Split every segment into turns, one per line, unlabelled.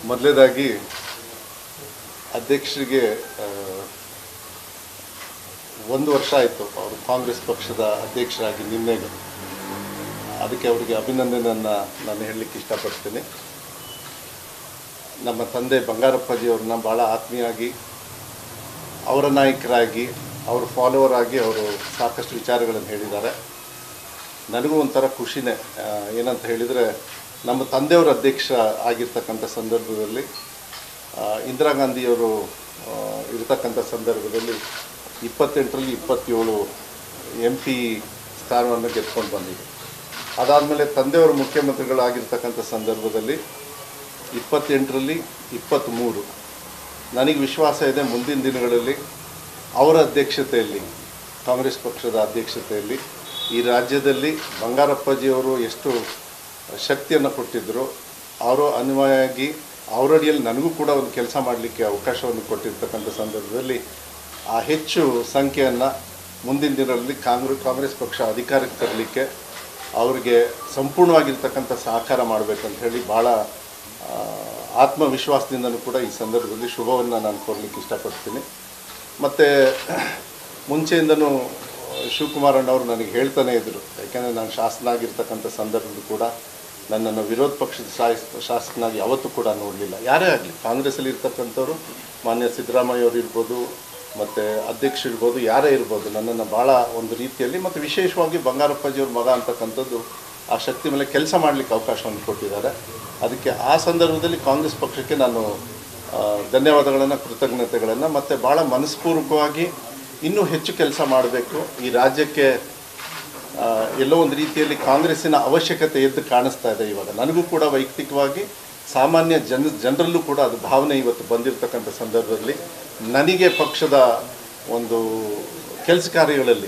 ಮೊದಲೇದಾಗಿ ಅಧ್ಯಕ್ಷರಿಗೆ ಆ, ಒಂದು ವರ್ಷ ಆಯಿತು ಅವರು ಕಾಂಗ್ರೆಸ್ ಪಕ್ಷದ ಅಧ್ಯಕ್ಷರಾಗಿ ನಿನ್ನೆಗೆ ಅದಕ್ಕೆ ಅವರಿಗೆ ಅಭಿನಂದನೆಯನ್ನು ನಾನು ಹೇಳಲಿಕ್ಕೆ ಇಷ್ಟಪಡ್ತೀನಿ ನಮ್ಮ ತಂದೆ ಬಂಗಾರಪ್ಪಾಜಿಯವ್ರನ್ನ ಭಾಳ ಆತ್ಮೀಯಾಗಿ ಅವರ ನಾಯಕರಾಗಿ ಅವ್ರ ಫಾಲೋವರ್ ಆಗಿ ಅವರು ಸಾಕಷ್ಟು ವಿಚಾರಗಳನ್ನು ಹೇಳಿದ್ದಾರೆ ನನಗೂ ಒಂಥರ ಖುಷಿನೇ ಆ, ಏನಂತ ಹೇಳಿದರೆ ನಮ್ಮ ತಂದೆಯವರ ಅಧ್ಯಕ್ಷ ಆಗಿರ್ತಕ್ಕಂಥ ಸಂದರ್ಭದಲ್ಲಿ ಆ, ಇಂದಿರಾ ಗಾಂಧಿಯವರು ಆ, ಇರ್ತಕ್ಕಂಥ ಸಂದರ್ಭದಲ್ಲಿ ಇಪ್ಪತ್ತೆಂಟರಲ್ಲಿ ಇಪ್ಪತ್ತೇಳು ಎಂ ಪಿ ಸ್ಥಾನವನ್ನು ಗೆದ್ಕೊಂಡು ಬಂದಿದೆ ಅದಾದಮೇಲೆ ತಂದೆಯವರು ಮುಖ್ಯಮಂತ್ರಿಗಳಾಗಿರ್ತಕ್ಕಂಥ ಸಂದರ್ಭದಲ್ಲಿ ಇಪ್ಪತ್ತೆಂಟರಲ್ಲಿ ಇಪ್ಪತ್ತ್ಮೂರು ನನಗೆ ವಿಶ್ವಾಸ ಇದೆ ಮುಂದಿನ ದಿನಗಳಲ್ಲಿ ಅವರ ಅಧ್ಯಕ್ಷತೆಯಲ್ಲಿ ಕಾಂಗ್ರೆಸ್ ಪಕ್ಷದ ಅಧ್ಯಕ್ಷತೆಯಲ್ಲಿ ಈ ರಾಜ್ಯದಲ್ಲಿ ಬಂಗಾರಪ್ಪಾಜಿಯವರು ಎಷ್ಟು ಶಕ್ತಿಯನ್ನು ಕೊಟ್ಟಿದ್ದರು ಅವರು ಅನ್ವಯವಾಗಿ ಅವರಡಿಯಲ್ಲಿ ನನಗೂ ಕೂಡ ಒಂದು ಕೆಲಸ ಮಾಡಲಿಕ್ಕೆ ಅವಕಾಶವನ್ನು ಕೊಟ್ಟಿರ್ತಕ್ಕಂಥ ಸಂದರ್ಭದಲ್ಲಿ ಆ ಹೆಚ್ಚು ಸಂಖ್ಯೆಯನ್ನು ಮುಂದಿನ ದಿನಗಳಲ್ಲಿ ಕಾಂಗ್ರೆಸ್ ಕಾಂಗ್ರೆಸ್ ಪಕ್ಷ ಅಧಿಕಾರಕ್ಕೆ ತರಲಿಕ್ಕೆ ಅವರಿಗೆ ಸಂಪೂರ್ಣವಾಗಿರ್ತಕ್ಕಂಥ ಸಹಕಾರ ಮಾಡಬೇಕಂತ ಹೇಳಿ ಭಾಳ ಆ, ಆತ್ಮವಿಶ್ವಾಸದಿಂದನೂ ಕೂಡ ಈ ಸಂದರ್ಭದಲ್ಲಿ ಶುಭವನ್ನು ನಾನು ಕೋರ್ಲಿಕ್ಕೆ ಇಷ್ಟಪಡ್ತೀನಿ ಮತ್ತು ಮುಂಚೆಯಿಂದನೂ ಶಿವಕುಮಾರ್ ಅಣ್ಣವರು ನನಗೆ ಹೇಳ್ತಾನೆ ಇದ್ದರು ಯಾಕೆಂದರೆ ನಾನು ಶಾಸನ ಆಗಿರ್ತಕ್ಕಂಥ ಸಂದರ್ಭದಲ್ಲಿ ಕೂಡ ನನ್ನನ್ನು ವಿರೋಧ ಪಕ್ಷದ ಶಾಸ್ ಶಾಸಕನಾಗಿ ಯಾವತ್ತೂ ಕೂಡ ನೋಡಲಿಲ್ಲ ಯಾರೇ ಆಗಲಿ ಕಾಂಗ್ರೆಸ್ಸಲ್ಲಿ ಇರ್ತಕ್ಕಂಥವ್ರು ಮಾನ್ಯ ಸಿದ್ದರಾಮಯ್ಯ ಅವರು ಇರ್ಬೋದು ಮತ್ತು ಅಧ್ಯಕ್ಷ ಇರ್ಬೋದು ಯಾರೇ ಇರ್ಬೋದು ನನ್ನನ್ನು ಭಾಳ ಒಂದು ರೀತಿಯಲ್ಲಿ ಮತ್ತು ವಿಶೇಷವಾಗಿ ಬಂಗಾರಪ್ಪಾಜಿಯವ್ರ ಮಗ ಅಂತಕ್ಕಂಥದ್ದು ಆ ಶಕ್ತಿ ಮೇಲೆ ಕೆಲಸ ಮಾಡಲಿಕ್ಕೆ ಅವಕಾಶವನ್ನು ಕೊಟ್ಟಿದ್ದಾರೆ ಅದಕ್ಕೆ ಆ ಸಂದರ್ಭದಲ್ಲಿ ಕಾಂಗ್ರೆಸ್ ಪಕ್ಷಕ್ಕೆ ನಾನು ಆ, ಧನ್ಯವಾದಗಳನ್ನು ಕೃತಜ್ಞತೆಗಳನ್ನು ಮತ್ತು ಭಾಳ ಮನಸ್ಪೂರ್ವಕವಾಗಿ ಇನ್ನೂ ಹೆಚ್ಚು ಕೆಲಸ ಮಾಡಬೇಕು ಈ ರಾಜ್ಯಕ್ಕೆ ಆ, ಎಲ್ಲೋ ಒಂದು ರೀತಿಯಲ್ಲಿ ಕಾಂಗ್ರೆಸ್ಸಿನ ಅವಶ್ಯಕತೆ ಎದ್ದು ಕಾಣಿಸ್ತಾ ಇದೆ ಇವಾಗ ನನಗೂ ಕೂಡ ವೈಯಕ್ತಿಕವಾಗಿ ಸಾಮಾನ್ಯ ಜನ ಜನರಲ್ಲೂ ಕೂಡ ಅದು ಭಾವನೆ ಇವತ್ತು ಬಂದಿರತಕ್ಕಂಥ ಸಂದರ್ಭದಲ್ಲಿ ನನಗೆ ಪಕ್ಷದ ಒಂದು ಕೆಲಸ ಕಾರ್ಯಗಳಲ್ಲಿ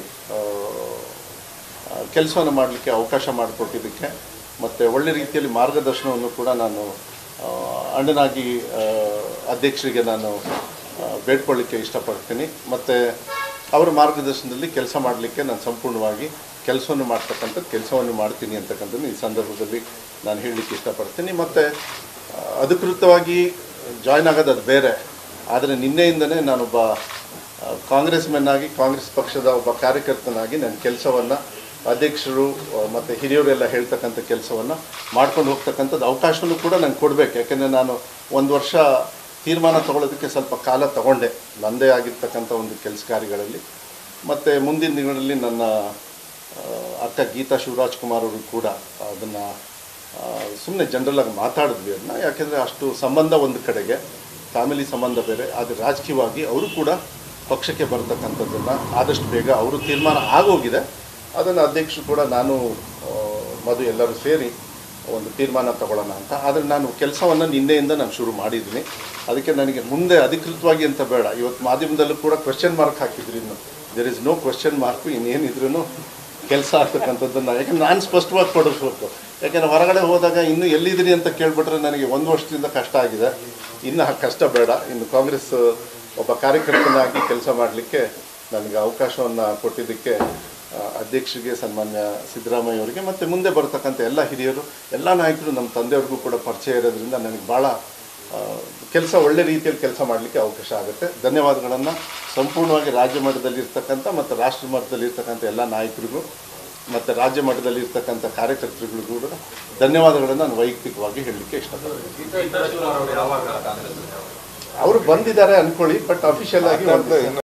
ಕೆಲಸವನ್ನು ಮಾಡಲಿಕ್ಕೆ ಅವಕಾಶ ಮಾಡಿಕೊಟ್ಟಿದ್ದಕ್ಕೆ ಮತ್ತು ಒಳ್ಳೆ ರೀತಿಯಲ್ಲಿ ಮಾರ್ಗದರ್ಶನವನ್ನು ಕೂಡ ನಾನು ಆ, ಅಣ್ಣನಾಗಿ ಆ, ಅಧ್ಯಕ್ಷರಿಗೆ ನಾನು ಆ, ಬೇಡ್ಕೊಳ್ಳಿಕ್ಕೆ ಇಷ್ಟಪಡ್ತೀನಿ ಮತ್ತು ಅವರ ಮಾರ್ಗದರ್ಶನದಲ್ಲಿ ಕೆಲಸ ಮಾಡಲಿಕ್ಕೆ ನಾನು ಸಂಪೂರ್ಣವಾಗಿ ಕೆಲಸವನ್ನು ಮಾಡ್ತಕ್ಕಂಥ ಕೆಲಸವನ್ನು ಮಾಡ್ತೀನಿ ಅಂತಕ್ಕಂಥದ್ದು ಈ ಸಂದರ್ಭದಲ್ಲಿ ನಾನು ಹೇಳಲಿಕ್ಕೆ ಇಷ್ಟಪಡ್ತೀನಿ ಮತ್ತು ಆ, ಅಧಿಕೃತವಾಗಿ ಜಾಯ್ನ್ ಆಗೋದು ಅದು ಬೇರೆ ಆದರೆ ನಿನ್ನೆಯಿಂದನೇ ನಾನೊಬ್ಬ ಆ, ಕಾಂಗ್ರೆಸ್ ಮೆನ್ ಆಗಿ ಕಾಂಗ್ರೆಸ್ ಪಕ್ಷದ ಒಬ್ಬ ಕಾರ್ಯಕರ್ತನಾಗಿ ನನ್ನ ಕೆಲಸವನ್ನು ಅಧ್ಯಕ್ಷರು ಆ, ಮತ್ತು ಹಿರಿಯರೆಲ್ಲ ಹೇಳ್ತಕ್ಕಂಥ ಕೆಲಸವನ್ನು ಮಾಡ್ಕೊಂಡು ಹೋಗ್ತಕ್ಕಂಥದ್ದು ಅವಕಾಶನೂ ಕೂಡ ನಂಗೆ ಕೊಡಬೇಕು ಯಾಕೆಂದರೆ ನಾನು ಒಂದು ವರ್ಷ ತೀರ್ಮಾನ ತಗೊಳ್ಳೋದಕ್ಕೆ ಸ್ವಲ್ಪ ಕಾಲ ತಗೊಂಡೆ ನನ್ನದೇ ಆಗಿರ್ತಕ್ಕಂಥ ಒಂದು ಕೆಲಸ ಕಾರ್ಯಗಳಲ್ಲಿ ಮತ್ತು ಮುಂದಿನ ದಿನಗಳಲ್ಲಿ ನನ್ನ ಆ, ಅಕ್ಕ ಗೀತಾ ಶಿವರಾಜ್ ಕುಮಾರ್ ಅವರು ಕೂಡ ಅದನ್ನು ಸುಮ್ಮನೆ ಜನರಲಾಗಿ ಮಾತಾಡಿದ್ವಿ ಅದನ್ನ ಯಾಕೆಂದರೆ ಅಷ್ಟು ಸಂಬಂಧ ಒಂದು ಕಡೆಗೆ ಫ್ಯಾಮಿಲಿ ಸಂಬಂಧ ಬೇರೆ ಆದರೆ ರಾಜಕೀಯವಾಗಿ ಅವರು ಕೂಡ ಪಕ್ಷಕ್ಕೆ ಬರ್ತಕ್ಕಂಥದ್ದನ್ನು ಆದಷ್ಟು ಬೇಗ ಅವರು ತೀರ್ಮಾನ ಆಗೋಗಿದೆ ಅದನ್ನು ಅಧ್ಯಕ್ಷರು ಕೂಡ ನಾನು ಆ, ಮಧು ಎಲ್ಲರೂ ಸೇರಿ ಒಂದು ತೀರ್ಮಾನ ತಗೊಳ್ಳೋಣ ಅಂತ ಆದರೆ ನಾನು ಕೆಲಸವನ್ನು ನಿನ್ನೆಯಿಂದ ನಾನು ಶುರು ಮಾಡಿದ್ದೀನಿ ಅದಕ್ಕೆ ನನಗೆ ಮುಂದೆ ಅಧಿಕೃತವಾಗಿ ಅಂತ ಬೇಡ ಇವತ್ತು ಮಾಧ್ಯಮದಲ್ಲೂ ಕೂಡ ಕ್ವೆಶ್ಚನ್ ಮಾರ್ಕ್ ಹಾಕಿದ್ರು ಇನ್ನು there is no question mark ಇನ್ನೇನಿದ್ರೂ ಕೆಲಸ ಆಗ್ತಕ್ಕಂಥದ್ದನ್ನು ಯಾಕಂದ್ರೆ ನಾನು ಸ್ಪಷ್ಟವಾಗಿ ಕೊಡಿಸ್ಬೇಕು ಯಾಕೆಂದರೆ ಹೊರಗಡೆ ಹೋದಾಗ ಇನ್ನೂ ಎಲ್ಲಿದ್ದೀರಿ ಅಂತ ಕೇಳಿಬಿಟ್ರೆ ನನಗೆ ಒಂದು ವರ್ಷದಿಂದ ಕಷ್ಟ ಆಗಿದೆ ಇನ್ನು ಆ ಕಷ್ಟ ಬೇಡ ಇನ್ನು ಕಾಂಗ್ರೆಸ್ ಒಬ್ಬ ಕಾರ್ಯಕರ್ತನಾಗಿ ಕೆಲಸ ಮಾಡಲಿಕ್ಕೆ ನನಗೆ ಅವಕಾಶವನ್ನು ಕೊಟ್ಟಿದ್ದಕ್ಕೆ ಆ, ಅಧ್ಯಕ್ಷರಿಗೆ ಸನ್ಮಾನ್ಯ ಸಿದ್ದರಾಮಯ್ಯ ಅವರಿಗೆ ಮತ್ತು ಮುಂದೆ ಬರ್ತಕ್ಕಂಥ ಎಲ್ಲ ಹಿರಿಯರು ಎಲ್ಲ ನಾಯಕರು ನಮ್ಮ ತಂದೆಯವ್ರಿಗೂ ಕೂಡ ಪರಿಚಯ ಇರೋದ್ರಿಂದ ನನಗೆ ಭಾಳ ಕೆಲಸ ಒಳ್ಳೆ ರೀತಿಯಲ್ಲಿ ಕೆಲಸ ಮಾಡಲಿಕ್ಕೆ ಅವಕಾಶ ಆಗುತ್ತೆ ಧನ್ಯವಾದಗಳನ್ನು ಸಂಪೂರ್ಣವಾಗಿ ರಾಜ್ಯ ಮಟ್ಟದಲ್ಲಿ ಇರ್ತಕ್ಕಂಥ ಮತ್ತು ರಾಷ್ಟ್ರ ಮಟ್ಟದಲ್ಲಿ ಇರ್ತಕ್ಕಂಥ ಎಲ್ಲ ನಾಯಕರಿಗೂ ಮತ್ತು ರಾಜ್ಯ ಮಟ್ಟದಲ್ಲಿ ಇರ್ತಕ್ಕಂಥ ಕಾರ್ಯಕರ್ತರುಗಳಿಗೂ ಕೂಡ ಧನ್ಯವಾದಗಳನ್ನು ನಾನು ವೈಯಕ್ತಿಕವಾಗಿ ಹೇಳಲಿಕ್ಕೆ ಇಷ್ಟಪಡ್ತೀನಿ ಅವರು ಬಂದಿದ್ದಾರೆ ಅಂದ್ಕೊಳ್ಳಿ ಬಟ್ ಅಫಿಷಿಯಲ್ ಆಗಿ ಒಂದು